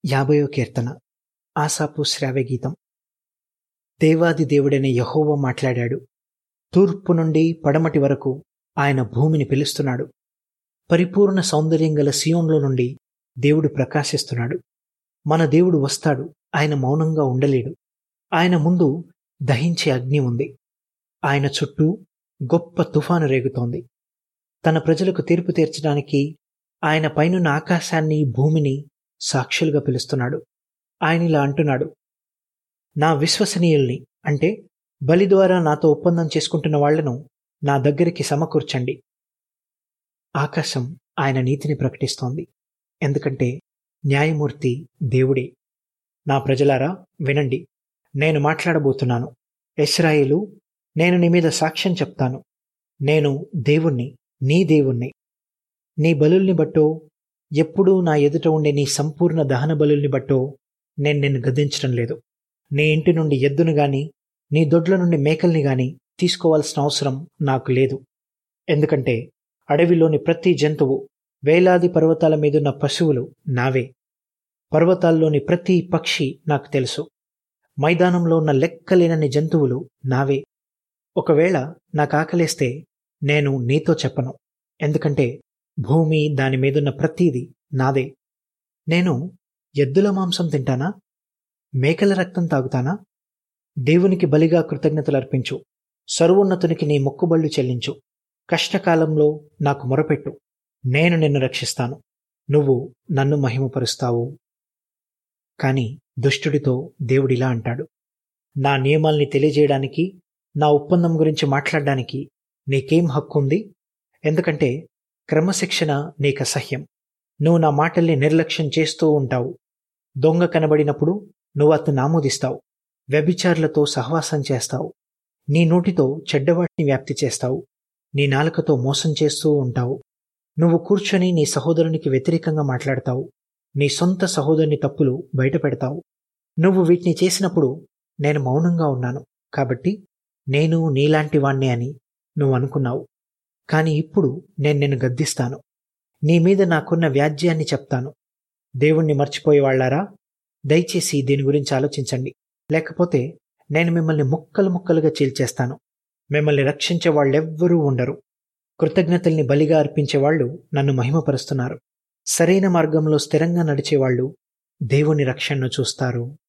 యాభయో కీర్తన ఆసాపు శ్రావ్యగీతం దేవాది దేవుడైన యహోవ మాట్లాడాడు తూర్పు నుండి పడమటి వరకు ఆయన భూమిని పిలుస్తున్నాడు పరిపూర్ణ సౌందర్యం గల సియోన్లో నుండి దేవుడు ప్రకాశిస్తున్నాడు మన దేవుడు వస్తాడు ఆయన మౌనంగా ఉండలేడు ఆయన ముందు దహించే అగ్ని ఉంది ఆయన చుట్టూ గొప్ప తుఫాను రేగుతోంది తన ప్రజలకు తీర్పు తీర్చడానికి ఆయన పైనున్న ఆకాశాన్ని భూమిని సాక్షులుగా పిలుస్తున్నాడు ఆయన ఇలా అంటున్నాడు నా విశ్వసనీయుల్ని అంటే బలి ద్వారా నాతో ఒప్పందం చేసుకుంటున్న వాళ్లను నా దగ్గరికి సమకూర్చండి ఆకాశం ఆయన నీతిని ప్రకటిస్తోంది ఎందుకంటే న్యాయమూర్తి దేవుడే నా ప్రజలారా వినండి నేను మాట్లాడబోతున్నాను ఇస్రాయేలు నేను నీ మీద సాక్ష్యం చెప్తాను నేను దేవుణ్ణి నీ దేవుణ్ణి నీ బలుల్ని బట్టో ఎప్పుడూ నా ఎదుట ఉండే నీ సంపూర్ణ దహన బలుల్ని బట్టో నేను నిన్ను గద్దించడం లేదు నీ ఇంటి నుండి ఎద్దును గాని నీ దొడ్ల నుండి మేకల్ని గాని తీసుకోవాల్సిన అవసరం నాకు లేదు ఎందుకంటే అడవిలోని ప్రతి జంతువు వేలాది పర్వతాల మీదున్న పశువులు నావే పర్వతాల్లోని ప్రతి పక్షి నాకు తెలుసు మైదానంలో ఉన్న లెక్కలేనన్ని జంతువులు నావే ఒకవేళ నాకు ఆకలేస్తే నేను నీతో చెప్పను ఎందుకంటే భూమి దాని మీదున్న ప్రతీది నాదే నేను ఎద్దుల మాంసం తింటానా మేకల రక్తం తాగుతానా దేవునికి బలిగా కృతజ్ఞతలు అర్పించు సర్వోన్నతునికి నీ మొక్కుబళ్ళు చెల్లించు కష్టకాలంలో నాకు మొరపెట్టు నేను నిన్ను రక్షిస్తాను నువ్వు నన్ను మహిమపరుస్తావు కాని దుష్టుడితో దేవుడిలా అంటాడు నా నియమాల్ని తెలియజేయడానికి నా ఒప్పందం గురించి మాట్లాడడానికి నీకేం హక్కు ఉంది ఎందుకంటే క్రమశిక్షణ నీకు అసహ్యం నువ్వు నా మాటల్ని నిర్లక్ష్యం చేస్తూ ఉంటావు దొంగ కనబడినప్పుడు నువ్వు అతను ఆమోదిస్తావు వ్యభిచారులతో సహవాసం చేస్తావు నీ నోటితో చెడ్డవాటిని వ్యాప్తి చేస్తావు నీ నాలుకతో మోసం చేస్తూ ఉంటావు నువ్వు కూర్చొని నీ సహోదరునికి వ్యతిరేకంగా మాట్లాడతావు నీ సొంత సహోదరుని తప్పులు బయట పెడతావు నువ్వు వీటిని చేసినప్పుడు నేను మౌనంగా ఉన్నాను కాబట్టి నేను నీలాంటి వాణ్ణి అని నువ్వు అనుకున్నావు కాని ఇప్పుడు నేను నిన్ను గద్దిస్తాను నీ మీద నాకున్న వ్యాజ్యాన్ని చెప్తాను దేవుణ్ణి మర్చిపోయేవాళ్లారా దయచేసి దీని గురించి ఆలోచించండి లేకపోతే నేను మిమ్మల్ని ముక్కలు ముక్కలుగా చీల్చేస్తాను మిమ్మల్ని రక్షించే వాళ్ళెవ్వరూ ఉండరు కృతజ్ఞతల్ని బలిగా అర్పించేవాళ్లు నన్ను మహిమపరుస్తున్నారు సరైన మార్గంలో స్థిరంగా నడిచేవాళ్లు దేవుని రక్షణను చూస్తారు